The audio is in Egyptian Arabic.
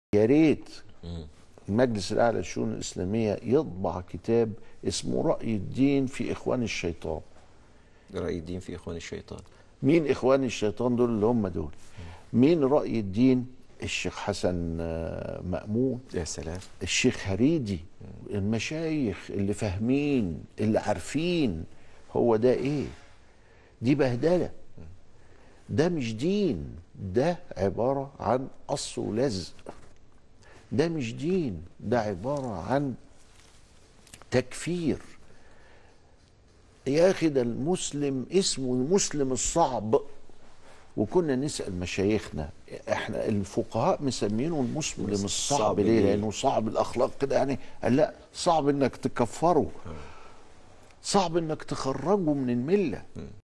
يا ريت المجلس الاعلى للشؤون الاسلاميه يطبع كتاب اسمه راي الدين في اخوان الشيطان رأي الدين في إخوان الشيطان مين اخوان الشيطان دول اللي هم دول مين راي الدين الشيخ حسن آه، مأمون يا سلام الشيخ هريدي المشايخ اللي فاهمين اللي عارفين هو ده ايه دي بهدله ده مش دين ده عباره عن قص ولزق ده مش دين ده عباره عن تكفير يا اخي ده المسلم اسمه المسلم الصعب وكنا نسال مشايخنا احنا الفقهاء مسمينه المسلم الصعب الصعب ليه؟ ليه؟ لانه صعب الاخلاق كده يعني قال لا صعب انك تكفره صعب انك تخرجه من المله